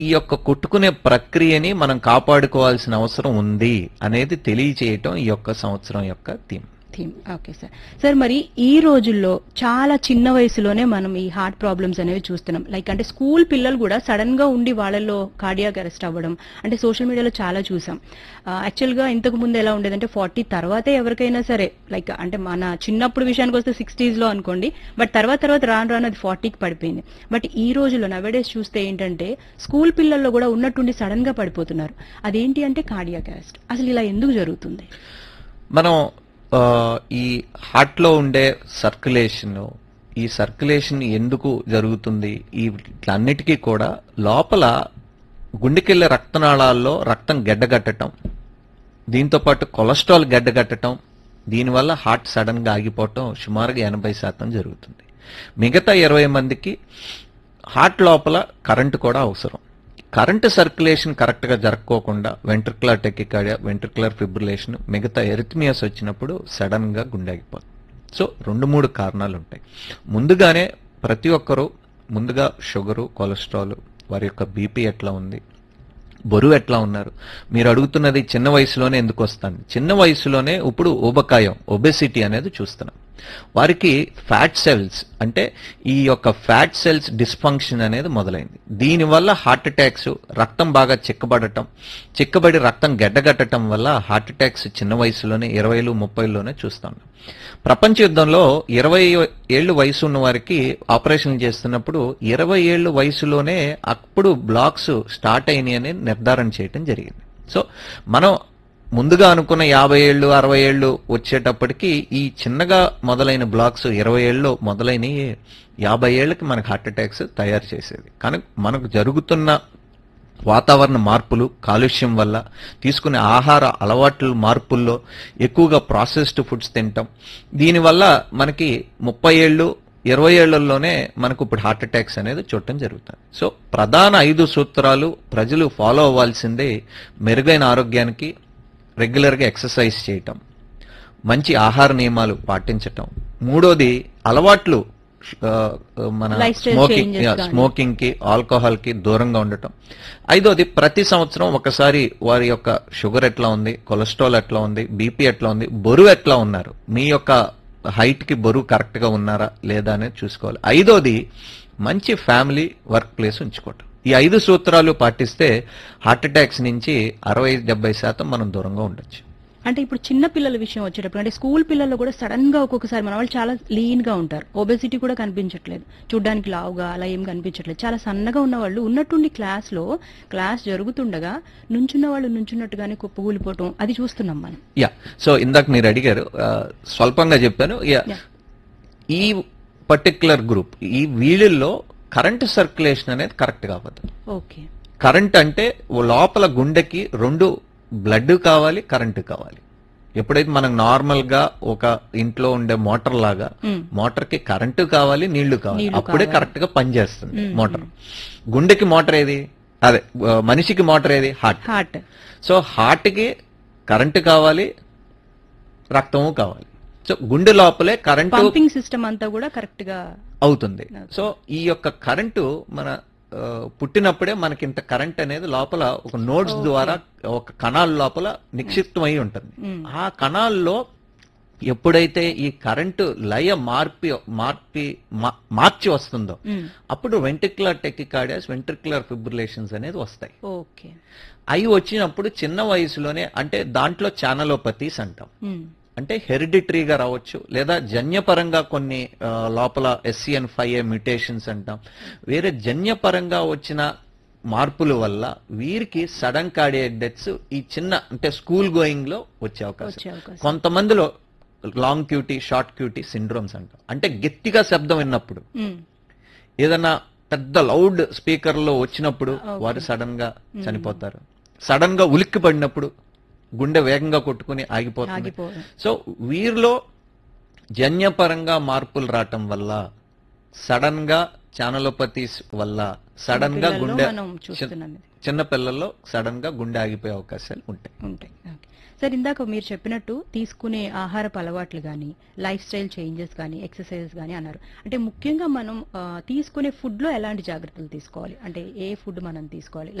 ఈ యొక్క కొట్టుకునే ప్రక్రియని మనం కాపాడుకోవాల్సిన అవసరం ఉంది అనేది తెలియచేయటం ఈ యొక్క సంవత్సరం యొక్క theme theme okay sir sir మరి ఈ రోజుల్లో చాలా చిన్న వయసులోనే మనం ఈ హార్ట్ ప్రాబ్లమ్స్ అనేవి చూస్తున్నాం లైక్ అంటే స్కూల్ పిల్లలు కూడా సడన్ గా ఉండి వాళ్ళలో కార్డియాక్ అరెస్ట్ అవ్వడం అంటే సోషల్ మీడియాలో చాలా చూసాం యాక్చువల్ గా ఇంతకు ముందు ఎలా ఉండేదంటే ఫార్టీ తర్వాతే ఎవరికైనా సరే లైక్ అంటే మన చిన్నప్పుడు విషయానికి వస్తే సిక్స్టీస్ లో అనుకోండి బట్ తర్వాత తర్వాత రాను రాను అది ఫార్టీకి పడిపోయింది బట్ ఈ రోజుల్లో నవడేస్ చూస్తే ఏంటంటే స్కూల్ పిల్లల్లో కూడా ఉన్నట్టుండి సడన్ గా పడిపోతున్నారు అదేంటి అంటే కార్డియాక్ అరెస్ట్ అసలు ఇలా ఎందుకు జరుగుతుంది మనం ఆ, ఈ హార్ట్ లో ఉండే సర్క్యులేషన్ ఈ సర్క్యులేషన్ ఎందుకు జరుగుతుంది ఈ వీటన్నిటికీ కూడా లోపల గుండెకెళ్ళే రక్తనాళాల్లో రక్తం గడ్డగట్టడం దీంతో పాటు కొలెస్ట్రాల్ గడ్డగట్టడం దీనివల్ల హార్ట్ సడన్ గా ఆగిపోవటం సుమారుగా ఎనభై శాతం జరుగుతుంది మిగతా ఇరవై మందికి హార్ట్ లోపల కరెంటు కూడా అవసరం కరెంటు సర్క్యులేషన్ కరెక్ట్ గా జరగకోకుండా వెంట్రికులర్ టెకికార్డియా వెంట్రికులర్ ఫిబ్రిలేషన్ మిగతా ఎరిథమియాస్ వచ్చినప్పుడు సడన్ గా గుండె ఆగిపోతుంది సో రెండు మూడు కారణాలు ఉంటాయి ముందుగానే ప్రతి ఒక్కరూ ముందుగా షుగరు కొలెస్ట్రాల్ వారి యొక్క బీపీ ఎట్లా ఉంది బరువు ఎట్లా ఉన్నారు మీరు అడుగుతున్నది చిన్న వయసులోనే ఎందుకు వస్తుంది చిన్న వయసులోనే ఇప్పుడు ఊబకాయం ఒబెసిటీ అనేది చూస్తున్నాం వారికి ఫ్యాట్ సెల్స్ అంటే ఈ యొక్క ఫ్యాట్ సెల్స్ డిస్ఫంక్షన్ అనేది మొదలైంది దీనివల్ల హార్ట్ అటాక్స్ రక్తం బాగా చిక్కబడటం చిక్కబడి రక్తం గడ్డగట్టడం వల్ల హార్ట్ అటాక్స్ చిన్న వయసులోనే ఇరవైలు ముప్పైలోనే చూస్తాం ప్రపంచ యుద్ధంలో ఇరవై ఏళ్ళు వయసు ఉన్న వారికి ఆపరేషన్ చేస్తున్నప్పుడు ఇరవై ఏళ్ళు వయసులోనే అప్పుడు బ్లాక్స్ స్టార్ట్ అయినాయి అని నిర్ధారణ చేయటం జరిగింది సో మనం ముందుగా అనుకున్న యాభై ఏళ్ళు అరవై ఏళ్ళు వచ్చేటప్పటికి ఈ చిన్నగా మొదలైన బ్లాక్స్ ఇరవై ఏళ్ళు మొదలైన యాభై ఏళ్ళకి మనకు హార్ట్ అటాక్స్ తయారు చేసేది కానీ మనకు జరుగుతున్న వాతావరణ మార్పులు కాలుష్యం వల్ల తీసుకునే ఆహార అలవాట్ల మార్పుల్లో ఎక్కువగా ప్రాసెస్డ్ ఫుడ్స్ తింటాం దీనివల్ల మనకి ముప్పై ఏళ్ళు ఇరవై ఏళ్లలోనే మనకు ఇప్పుడు హార్ట్ అటాక్స్ అనేది చూడటం జరుగుతుంది సో ప్రధాన ఐదు సూత్రాలు ప్రజలు ఫాలో అవ్వాల్సిందే మెరుగైన ఆరోగ్యానికి రెగ్యులర్గా ఎక్సర్సైజ్ చేయటం మంచి ఆహార నియమాలు పాటించటం మూడోది అలవాట్లు ఆ, మన Lifestyle స్మోకింగ్ changes గాని. స్మోకింగ్ కి ఆల్కహాల్ కి దూరంగా ఉండటం ఐదోది ప్రతి సంవత్సరం ఒకసారి వారి యొక్క షుగర్ ఎట్లా ఉంది కొలెస్ట్రాల్ ఎట్లా ఉంది బీపీ ఎట్లా ఉంది బరువు ఎట్లా ఉన్నారు మీ యొక్క హైట్ కి బరువు కరెక్ట్ గా ఉన్నారా లేదా అనేది చూసుకోవాలి ఐదోది మంచి ఫ్యామిలీ వర్క్ ప్లేస్ ఉంచుకోవటం ఈ ఐదు సూత్రాలు పాటిస్తే హార్ట్ అటాక్స్ నుంచి అరవై డెబ్బై శాతం మనం దూరంగా ఉండొచ్చు అంటే ఇప్పుడు చిన్న పిల్లల విషయం వచ్చేటప్పుడు అంటే స్కూల్ పిల్లల్లో కూడా సడన్ గా ఒక్కొక్కసారి మన వాళ్ళు చాలా లీన్ గా ఉంటారు ఒబెసిటీ కూడా కనిపించట్లేదు చూడ్డానికి లావుగా అలా ఏం కనిపించట్లేదు చాలా సన్నగా ఉన్న వాళ్ళు ఉన్నట్టుండి క్లాస్ లో క్లాస్ జరుగుతుండగా నుంచున్న వాళ్ళు నుంచున్నట్టుగానే కుప్పగూలిపోవటం అది చూస్తున్నాం మనం యా సో ఇందాక మీరు అడిగారు ఆ, స్వల్పంగా చెప్పాను యా Yeah. ఈ పర్టికులర్ గ్రూప్ ఈ వీళ్ళల్లో కరెంట్ సర్క్యులేషన్ అనేది కరెక్ట్ కావద్దు ఓకే కరెంట్ అంటే ఓ లోపల గుండెకి రెండు బ్లడ్ కావాలి కరెంట్ కావాలి ఎప్పుడైతే మనకు నార్మల్ గా ఒక ఇంట్లో ఉండే మోటార్ లాగా మ్మ్. మోటార్ కి కరెంటు కావాలి నీళ్లు కావాలి నీళ్లు అప్పుడే కావాలి. కరెక్ట్ గా పనిచేస్తుంది మ్మ్. మోటార్ గుండెకి మోటార్ ఏది అదే ఆ, మనిషికి మోటార్ ఏది హార్ట్ హార్ట్ సో హార్ట్ కి కరెంటు కావాలి రక్తము కావాలి సో గుండె లోపలే కరెంటు పంపింగ్ సిస్టమ్ అంతా కూడా కరెక్ట్ గా అవుతుంది సో ఈ యొక్క కరెంటు మన ఆ, పుట్టినప్పుడే మనకి ఇంత కరెంట్ అనేది లోపల ఒక నోట్స్ ద్వారా ఒక కణాల లోపల నిక్షిప్తమై ఉంటుంది మ్మ్. ఆ కణాల్లో ఎప్పుడైతే ఈ కరెంటు లయ మార్పి మార్పి మా- మార్చి వస్తుందో మ్మ్. అప్పుడు వెంట్రికులర్ టెకికార్డియాస్ వెంట్రికులర్ ఫిబ్రిలేషన్స్ అనేది వస్తాయి ఓకే అవి వచ్చినప్పుడు చిన్న వయసులోనే అంటే దాంట్లో ఛానలోపతీస్ అంటాం మ్మ్. అంటే హెరిడిటరీగా రావచ్చు లేదా జన్యపరంగా కొన్ని ఆ, లోపల ఎస్సిఎన్ ఫైవ్ ఏ మ్యూటేషన్స్ అంటాం వేరే జన్యపరంగా వచ్చిన మార్పుల వల్ల వీరికి సడన్ కార్డియక్ డెత్స్ ఈ చిన్న అంటే స్కూల్ గోయింగ్ లో వచ్చే అవకాశం వచ్చే అవకాశం కొంతమందిలో long QT short QT syndromes అంటాం అంటే గట్టిగా శబ్దం విన్నప్పుడు మ్మ్. ఏదన్నా పెద్ద లౌడ్ స్పీకర్ లో వచ్చినప్పుడు Okay. వారు సడన్ గా చనిపోతారు సడన్ గా ఉలిక్కి పడినప్పుడు గుండె వేగంగా కొట్టుకుని ఆగిపోతుంది ఆగిపోవడం సో వీరిలో జన్యపరంగా మార్పులు రావటం వల్ల సడన్ గా ఛానలోపతీస్ వల్ల సడన్ గా పిల్లల్లో గుండె మనం చూస్తున్నాం ఇది. చిన్న పిల్లల్లో సడన్ గా గుండె ఆగిపోయే అవకాశాలు ఉంటాయి ఉంటాయి ఓకే. సార్ ఇందాక మీరు చెప్పినట్టు తీసుకునే ఆహారపు అలవాట్లు కానీ లైఫ్ స్టైల్ చేంజెస్ కానీ ఎక్సర్సైజెస్ కానీ అన్నారు అంటే ముఖ్యంగా మనం ఆ, తీసుకునే ఫుడ్ లో ఎలాంటి జాగ్రత్తలు తీసుకోవాలి అంటే ఏ ఫుడ్ మనం తీసుకోవాలి